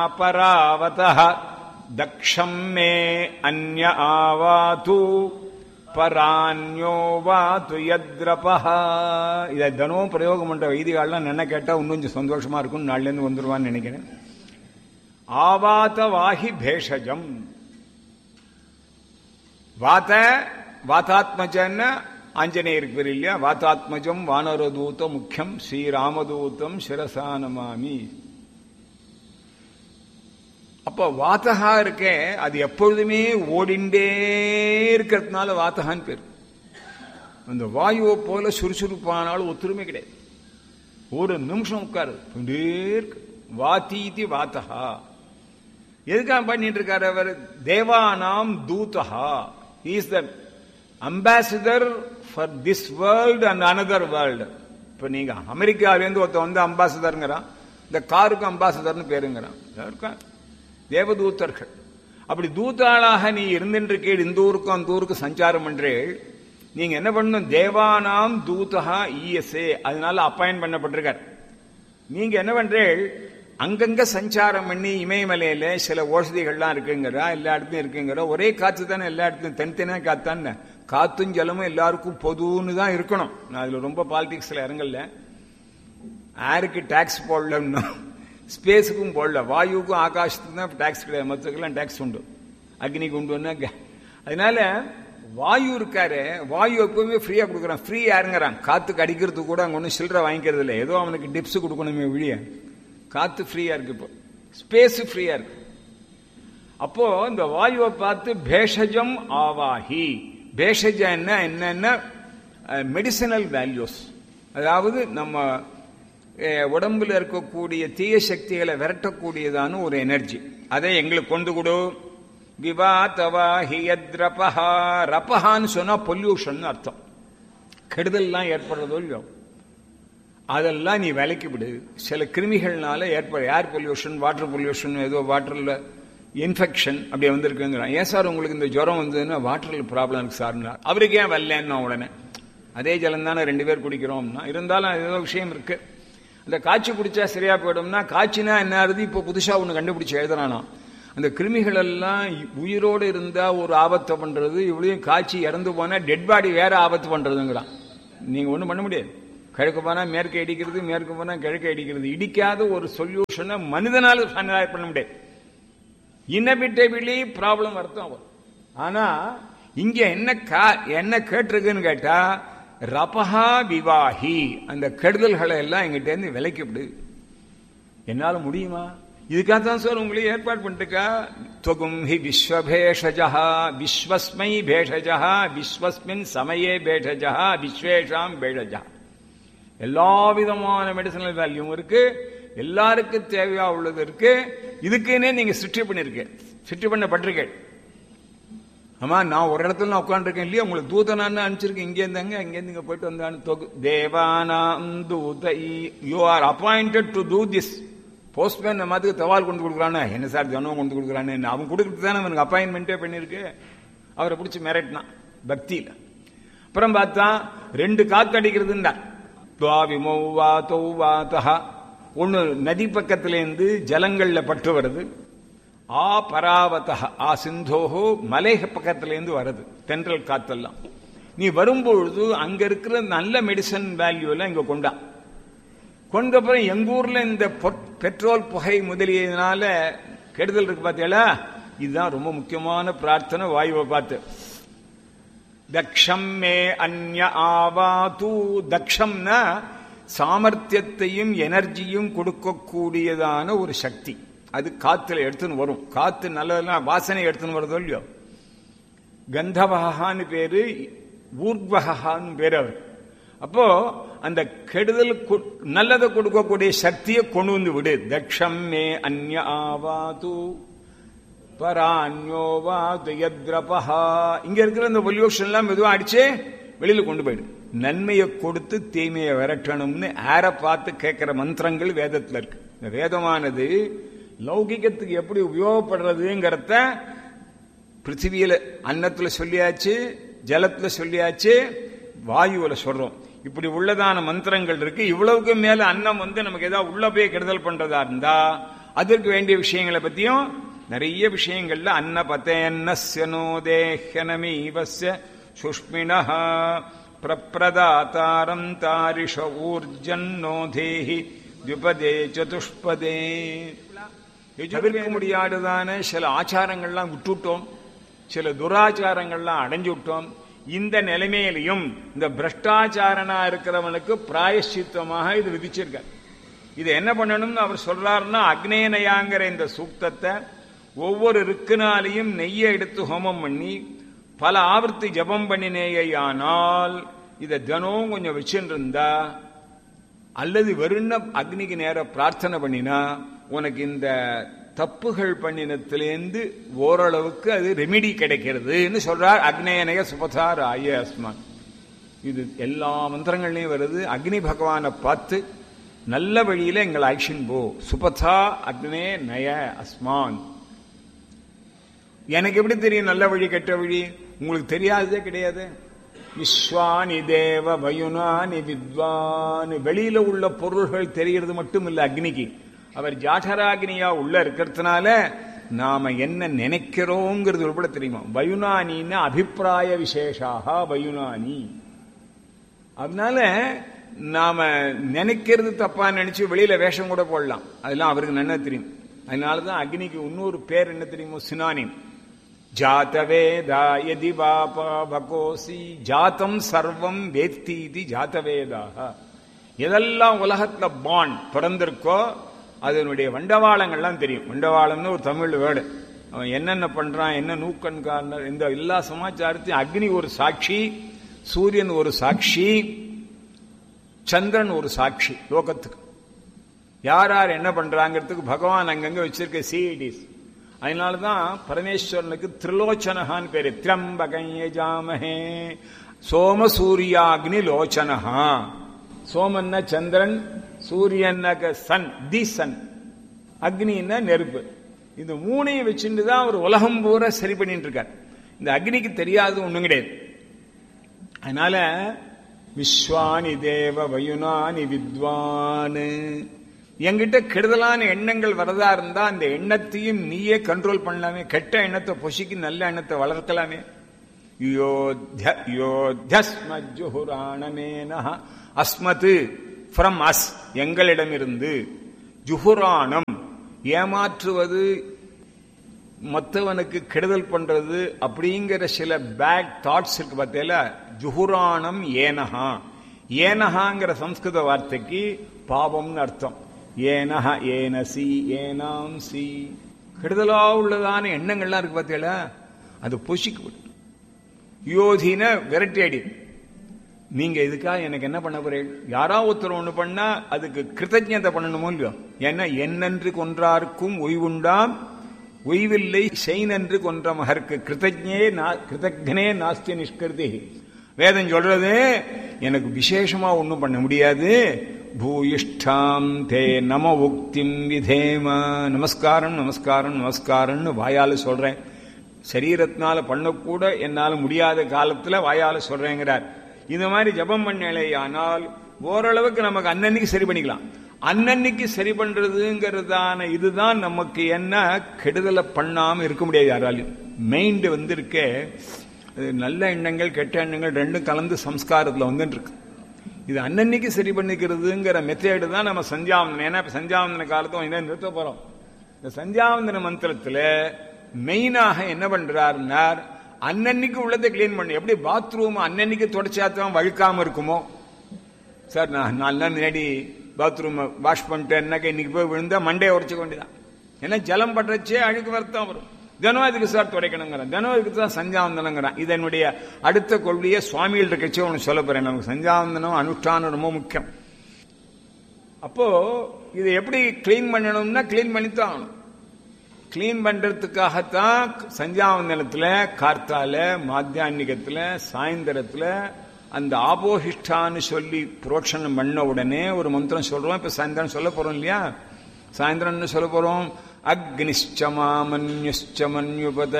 பராவத தக்ஷம் மே அந்ய ஆவாது பரான்யோ வாது யத்ரபஹ இதை தினமும் பிரயோகம் பண்ற வைதிகாலாம் என்ன கேட்டா இன்னும் கொஞ்சம் சந்தோஷமா இருக்கும் நாள்ல இருந்து வந்துருவான்னு நினைக்கிறேன் ஆவாத வாஹி பேஷஜம் வாத வாதாத்மஜன்னு ஆஞ்சநேயருக்கு பேர் இல்லையா வாதாத்மஜம் வானரதூத முக்கியம் ஸ்ரீராமதூதம் சிரசானமாமி அப்ப வாத்தகா இருக்கே அது எப்பொழுதுமே ஓடிண்டே இருக்கிறதுனால வாத்தகான்னு பேர் அந்த வாயுவை போல சுறுசுறுப்பானாலும் ஒத்துருமே கிடையாது ஒரு நிமிஷம் உட்காரு போயிட்டே இருக்கு வாத்தீதி வாத்தகா எதுக்காக பண்ணிட்டு இருக்காரு அவர் தேவானாம் தூதஹா is the ambassador for this world and another world இப்ப நீங்க அமெரிக்காவிலேருந்து ஒருத்த வந்து அம்பாசிடருங்கிறான் இந்த காருக்கு அம்பாசிடர்னு பேருங்கிறான் யாருக்கா தேவதூத்தர்கள் அப்படி தூத்தாளாக நீ இருந்திருக்கீள் இந்த ஊருக்கும் அந்த ஊருக்கு சஞ்சாரம் பண்றேள் நீங்க என்ன பண்ணணும் தேவானாம் தூதகா இஎஸ்ஏ அதனால அப்பாயின் பண்ணப்பட்டிருக்கார் நீங்க என்ன பண்றேள் அங்கங்க சஞ்சாரம் பண்ணி இமயமலையில சில ஓசதிகள்லாம் இருக்குங்கிறா எல்லா இடத்துலயும் இருக்குங்கிற ஒரே காத்து தானே எல்லா இடத்துலயும் தனித்தனியா காத்தானே காத்தும் ஜலமும் எல்லாருக்கும் பொதுன்னு தான் இருக்கணும் நான் அதுல ரொம்ப பாலிடிக்ஸ்ல இறங்கல ஏருக்கு டாக்ஸ் போடலன்னா ஸ்பேஸுக்கும் போடல வாயுவுக்கும் ஆகாசத்துக்கும் தான் டாக்ஸ் கிடையாது மற்றதுக்கெல்லாம் டாக்ஸ் உண்டு அக்னிக்கு உண்டு அதனால வாயு இருக்காரு வாயு எப்பவுமே ஃப்ரீயா கொடுக்குறான் ஃப்ரீ யாருங்கிறான் காத்துக்கு அடிக்கிறதுக்கு கூட அங்க ஒன்றும் சில்லறை வாங்கிக்கிறது இல்லை ஏதோ அவனுக்கு டிப்ஸ் கொடுக்கணுமே விழிய காத்து ஃப்ரீயா இருக்கு இப்போ ஸ்பேஸ் ஃப்ரீயா இருக்கு அப்போ இந்த வாயுவை பார்த்து பேஷஜம் ஆவாஹி பேஷஜ என்ன என்னென்ன மெடிசினல் வேல்யூஸ் அதாவது நம்ம உடம்புல இருக்கக்கூடிய தீய சக்திகளை விரட்டக்கூடியதான ஒரு எனர்ஜி அதை எங்களுக்கு கொண்டு கொடு விவாதவாஹியத்ரபஹா ரபஹான்னு சொன்னா பொல்யூஷன் அர்த்தம் கெடுதல்லாம் ஏற்படுறதோ இல்லையோ அதெல்லாம் நீ விலைக்கு விடு சில கிருமிகள்னால ஏற்பட ஏர் பொல்யூஷன் வாட்டர் பொல்யூஷன் ஏதோ வாட்டர்ல இன்ஃபெக்ஷன் அப்படி வந்திருக்குங்கிறான் ஏன் சார் உங்களுக்கு இந்த ஜுரம் வந்ததுன்னா வாட்டர்ல ப்ராப்ளம் இருக்கு சார்னா அவருக்கு ஏன் வரலன்னா உடனே அதே ஜலம் தானே ரெண்டு பேர் குடிக்கிறோம்னா இருந்தாலும் ஏதோ விஷயம் இருக்கு அந்த காய்ச்சி குடிச்சா சரியா போயிடும்னா காய்ச்சினா என்ன ஆகுது இப்போ புதுசா ஒன்று கண்டுபிடிச்சு எழுதுறானா அந்த கிருமிகள் எல்லாம் உயிரோடு இருந்தா ஒரு ஆபத்தை பண்றது இவ்வளையும் காய்ச்சி இறந்து போனா டெட் பாடி வேற ஆபத்து பண்றதுங்கிறான் நீங்க ஒன்றும் பண்ண முடியாது கிழக்கு போனா மேற்கு அடிக்கிறது மேற்கு போனா கிழக்கு அடிக்கிறது இடிக்காத ஒரு சொல்யூஷனை மனிதனால பண்ண முடியாது இன்னபிட்டபிளி ப்ராப்ளம் அர்த்தம் வரும் ஆனா இங்க என்ன என்ன கேட்டிருக்குன்னு கேட்டா ரபஹா விவாஹி அந்த கெடுதல்களை எல்லாம் எங்கிட்ட இருந்து விலைக்கிவிடு என்னால முடியுமா இதுக்காக தான் சார் உங்களுக்கு ஏற்பாடு பண்ணிட்டுக்கா தொகும் ஹி விஸ்வபேஷஜா விஸ்வஸ்மை பேஷஜா விஸ்வஸ்மின் சமயே பேஷஜா விஸ்வேஷாம் பேஷஜா எல்லா விதமான மெடிசனல் வேல்யூவும் இருக்கு எல்லாருக்கும் தேவையா உள்ளது இருக்கு இதுக்குன்னே நீங்க சிருஷ்டி பண்ணிருக்கேன் சிருஷ்டி பண்ணப்பட்டிருக்கேன் ஆமா நான் ஒரு இடத்துல நான் உட்காந்துருக்கேன் இல்லையா உங்களுக்கு தூதனான்னு அனுப்பிச்சிருக்கேன் இங்கே இருந்தாங்க அங்கேருந்து இங்க போயிட்டு வந்தான்னு தொகு தேவானாம் தூத you are appointed to to this postman நம்ம அதுக்கு தவால் கொண்டு கொடுக்குறானே என்ன சார் ஜனம் கொண்டு கொடுக்குறானு அவன் கொடுக்குறது தானே அவனுக்கு அப்பாயின்மெண்ட்டே பண்ணிருக்கு அவரை பிடிச்சி மிரட்டினான் பக்தியில அப்புறம் பார்த்தா ரெண்டு காத்து அடிக்கிறதுண்டா ஒன்னு நதி பக்கத்திலேருந்து ஜலங்கள்ல பட்டு வருது ஆ பராவத ஆ சிந்தோஹோ மலை பக்கத்திலேருந்து வருது தென்றல் காத்தெல்லாம் நீ வரும்பொழுது அங்க இருக்கிற நல்ல மெடிசன் வேல்யூ எல்லாம் இங்க கொண்டா கொண்ட அப்புறம் எங்க ஊர்ல இந்த பெட்ரோல் புகை முதலியதுனால கெடுதல் இருக்கு பார்த்தீங்களா இதுதான் ரொம்ப முக்கியமான பிரார்த்தனை வாயுவை பார்த்து தக்ஷம் மே அந்ய ஆவாது தக்ஷம்னா சாமர்த்தியத்தையும் எனர்ஜியும் கொடுக்கக்கூடியதான ஒரு சக்தி அது காத்துல எடுத்துன்னு வரும் காத்து நல்லதெல்லாம் வாசனை எடுத்துன்னு வருதோ இல்லையோ கந்தவகான்னு பேரு ஊர்வகான்னு பேரு அவர் அப்போ அந்த கெடுதல் நல்லதை கொடுக்கக்கூடிய சக்தியை கொண்டு வந்து விடு தக்ஷம் மே அந்ய ஆவாது பரான்யோவாது யத்ரபஹா இங்க இருக்கிற இந்த பொல்யூஷன் எல்லாம் மெதுவா அடிச்சு வெளியில கொண்டு போயிடு நன்மையை கொடுத்து தீமையை விரட்டணும்னு ஆர பார்த்து கேட்கிற மந்திரங்கள் வேதத்துல இருக்கு இந்த வேதமானது லௌகிகத்துக்கு எப்படி உபயோகப்படுறதுங்கிறத பிருத்திவியில அன்னத்துல சொல்லியாச்சு ஜலத்துல சொல்லியாச்சு வாயுவில சொல்றோம் இப்படி உள்ளதான மந்திரங்கள் இருக்கு இவ்வளவுக்கு மேல அன்னம் வந்து நமக்கு ஏதாவது உள்ள போய் கெடுதல் பண்றதா இருந்தா அதற்கு வேண்டிய விஷயங்களை பத்தியும் நிறைய விஷயங்கள்ல அன்ன பத்தேன்னஸ்ய நோ தேஹ்யனமீவஸ்ய சுஷ்மிண பிரப்ரதாத்தாரம் தாரிஷ ஊர்ஜன்னோ தேஹி திபதே சதுஷ்பதே தவிர்க்க முடியாததான சில ஆச்சாரங்கள்லாம் விட்டுட்டோம் சில துராச்சாரங்கள்லாம் அடைஞ்சு விட்டோம் இந்த நிலைமையிலையும் இந்த பிரஷ்டாச்சாரனா இருக்கிறவனுக்கு பிராயஷ்சித்தமாக இது விதிச்சிருக்கார் இது என்ன பண்ணணும்னு அவர் சொல்றாருன்னா அக்னேனயாங்கிற இந்த சூக்தத்தை ஒவ்வொரு ருக்குனாலையும் நெய்யை எடுத்து ஹோமம் பண்ணி பல ஆவர்த்தி ஜபம் பண்ணினேயானால் இதை தினம் கொஞ்சம் வச்சுட்டு இருந்தா அல்லது வெறுண்ண அக்னிக்கு நேர பிரார்த்தனை பண்ணினா உனக்கு இந்த தப்புகள் பண்ணினத்திலேருந்து ஓரளவுக்கு அது ரெமிடி கிடைக்கிறதுன்னு சொல்றார் அக்னேயனய சுபதார் ஆய அஸ்மான் இது எல்லா மந்திரங்கள்லையும் வருது அக்னி பகவானை பார்த்து நல்ல வழியில எங்களை ஆக்ஷன் போ சுபதா அக்னே நய அஸ்மான் எனக்கு எப்படி தெரியும் நல்ல வழி கெட்ட வழி உங்களுக்கு தெரியாததே கிடையாது விஸ்வானி தேவ வயுனானி வித்வான் வெளியில உள்ள பொருள்கள் தெரியறது மட்டும் இல்ல அக்னிக்கு அவர் ஜாఠராக்னியா உள்ள இருக்கிறதுனால நாம என்ன நினைக்கிறோங்கிறது உட்பட தெரியுமா வயுனானின்னு அபிப்பிராய விசேஷாக வயுனானி அதனால நாம நினைக்கிறது தப்பா நினைச்சு வெளியில வேஷம் கூட போடலாம் அதெல்லாம் அவருக்கு நன்னா தெரியும் அதனாலதான் அக்னிக்கு இன்னொரு பேர் என்ன தெரியுமோ சினானின் ஜாத்தவேதா யதி வாபா பகோசி ஜாத்தம் சர்வம் வேத்தி இது ஜாத்தவேதாக எதெல்லாம் உலகத்துல பாண்ட் பிறந்திருக்கோ அதனுடைய வண்டவாளங்கள்லாம் தெரியும் வண்டவாளம்னு ஒரு தமிழ் வேர்டு அவன் என்னென்ன பண்றான் என்ன நூக்கண்காரனர் இந்த எல்லா சமாச்சாரத்தையும் அக்னி ஒரு சாட்சி சூரியன் ஒரு சாட்சி சந்திரன் ஒரு சாட்சி லோகத்துக்கு யார் யார் என்ன பண்றாங்கிறதுக்கு பகவான் அங்கங்க வச்சிருக்க சிஐடிஸ் அதனாலதான் பரமேஸ்வரனுக்கு திரிலோச்சனகான்னு பேரு திரம்பகஞ்சாமஹே சோம சூரியாக்னி லோச்சனஹா சோமன்னா சந்திரன் சூரியன்னாக்க சன் தி சன் அக்னின்னா நெருப்பு இந்த மூணையும் வச்சுட்டு தான் அவர் உலகம் பூரா சரி பண்ணிட்டு இருக்கார் இந்த அக்னிக்கு தெரியாது ஒண்ணும் கிடையாது அதனால விஸ்வானி தேவ வயுனானி வித்வான் என்கிட்ட கெடுதலான எண்ணங்கள் வரதா இருந்தா அந்த எண்ணத்தையும் நீயே கண்ட்ரோல் பண்ணலாமே கெட்ட எண்ணத்தை பொசிக்கு நல்ல எண்ணத்தை வளர்க்கலாமே யோத்யஸ்மஜுஹுராணமேன அஸ்மத்து ஃப்ரம் அஸ் எங்களிடமிருந்து ஜுஹுராணம் ஏமாற்றுவது மற்றவனுக்கு கெடுதல் பண்றது அப்படிங்கிற சில பேட் தாட்ஸ் இருக்கு பார்த்தேல ஜுஹுராணம் ஏனஹா ஏனஹாங்கிற சம்ஸ்கிருத வார்த்தைக்கு பாவம்னு அர்த்தம் ஏனஹ ஏனசி ஏனாம் சி கெடுதலா உள்ளதான எண்ணங்கள்லாம் இருக்கு பார்த்தீங்களா அது பொசிக்கு யோதின விரட்டி அடி நீங்க இதுக்காக எனக்கு என்ன பண்ண போறீங்க யாரா ஒருத்தர் ஒண்ணு பண்ணா அதுக்கு கிருத்தஜதை பண்ணணுமோ இல்லையோ ஏன்னா என்னென்று கொன்றார்க்கும் ஒய்வுண்டாம் ஒய்வில்லை செய்நன்று கொன்ற மகருக்கு கிருத்தஜே கிருத்தஜனே நாஸ்தி நிஷ்கிருதி வேதம் சொல்றது எனக்கு விசேஷமா ஒன்றும் பண்ண முடியாது பூயிஷ்டாம் தே நம உக்திம் விதேம நமஸ்காரம் நமஸ்காரம் நமஸ்காரம்னு வாயால சொல்றேன் சரீரத்தினால பண்ணக்கூட என்னால முடியாத காலத்துல வாயால சொல்றேங்கிறார் இந்த மாதிரி ஜபம் பண்ணலையானால் ஓரளவுக்கு நமக்கு அன்னன்னைக்கு சரி பண்ணிக்கலாம் அன்னன்னைக்கு சரி பண்றதுங்கிறதான இதுதான் நமக்கு என்ன கெடுதலை பண்ணாம இருக்க முடியாது யாராலையும் மைண்ட் வந்து இருக்க நல்ல எண்ணங்கள் கெட்ட எண்ணங்கள் ரெண்டும் கலந்து சம்ஸ்காரத்தில் வந்துட்டு இருக்கு இது அன்னன்னைக்கு சரி பண்ணிக்கிறதுங்கிற மெத்தேடு தான் நம்ம சஞ்சாவந்தனம் ஏன்னா சஞ்சாவந்தன காலத்தும் என்ன நிறுத்த போறோம் இந்த சஞ்சாவந்தன மந்திரத்துல மெயினாக என்ன பண்றாருன்னார் அன்னன்னைக்கு உள்ளதை கிளீன் பண்ணு எப்படி பாத்ரூம் அன்னன்னைக்கு தொடச்சாத்தான் வழுக்காம இருக்குமோ சார் நான் நாலு நாள் முன்னாடி பாத்ரூம் வாஷ் பண்ணிட்டேன்னாக்க இன்னைக்கு போய் விழுந்தா மண்டையை உரைச்சிக்க வேண்டியதான் ஏன்னா ஜலம் பட்டுறச்சே அழுக்கு வரத்தான் வரும் தினம் இதுக்கு சார் துடைக்கணுங்கிறான் தினம் இதுக்கு தான் சஞ்சாவந்தனங்கிறான் இதனுடைய அடுத்த கொள்கையை சுவாமிகள் இருக்கச்சே உனக்கு சொல்ல போறேன் நமக்கு சஞ்சாவந்தனம் அனுஷ்டானம் ரொம்ப முக்கியம் அப்போ இதை எப்படி கிளீன் பண்ணணும்னா கிளீன் பண்ணித்தான் ஆகணும் கிளீன் பண்றதுக்காகத்தான் சஞ்சாவந்தனத்துல கார்த்தால மாத்தியான்மிகத்துல சாயந்தரத்துல அந்த ஆபோஹிஷ்டான்னு சொல்லி புரோட்சணம் பண்ண உடனே ஒரு மந்திரம் சொல்றோம் இப்ப சாயந்தரம் சொல்ல போறோம் இல்லையா சாயந்தரம் என்ன சொல்ல போறோம் அக்னிஷ்சமாமன்யுஷ்சமன்யுபத